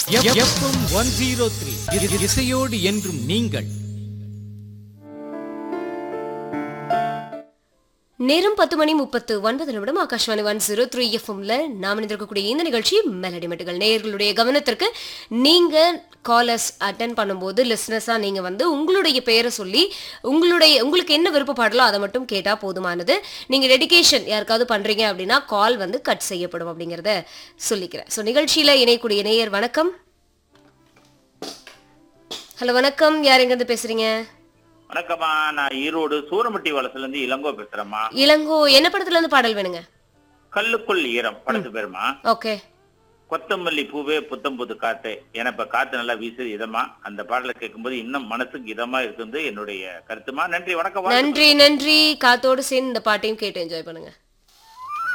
FM one zero three இசையோடு என்றும் நீங்கள் நேரம் பத்து மணி முப்பத்து ஒன்பது நிமிடம் ஆகாஷ்வாணி ஒன் ஜீரோ த்ரீ எஃப்எம்ல நாம் இணைந்திருக்கக்கூடிய இந்த நிகழ்ச்சி மெலடி மெட்டுகள் நேயர்களுடைய கவனத்திற்கு நீங்க காலர்ஸ் அட்டன் பண்ணும்போது லிஸ்னஸா நீங்க வந்து உங்களுடைய பெயரை சொல்லி உங்களுடைய உங்களுக்கு என்ன விருப்பப்பாடலோ அதை மட்டும் கேட்டா போதுமானது நீங்க டெடிகேஷன் யாருக்காவது பண்றீங்க அப்படின்னா கால் வந்து கட் செய்யப்படும் அப்படிங்கறத சொல்லிக்கிறேன் ஸோ நிகழ்ச்சியில இணையக்கூடிய நேயர் வணக்கம் ஹலோ வணக்கம் யார் எங்கிருந்து பேசுறீங்க வணக்கம்மா நான் ஈரோடு சூரமட்டி வளசுல இருந்து இளங்கோ பேசுறேம்மா இளங்கோ என்ன படத்துல இருந்து பாடல் வேணுங்க கல்லுக்குள் ஈரம் படத்து பேருமா ஓகே கொத்தமல்லி பூவே புத்தம் புது காத்து ஏன்னா இப்ப காத்து நல்லா வீசுது இதமா அந்த பாடலை கேட்கும்போது இன்னும் மனசுக்கு இதமா இருக்குது என்னுடைய கருத்துமா நன்றி வணக்கம் வாழ்த்துக்கள். நன்றி நன்றி காத்தோடு சேர்ந்து இந்த பாட்டையும் கேட்டு என்ஜாய் பண்ணுங்க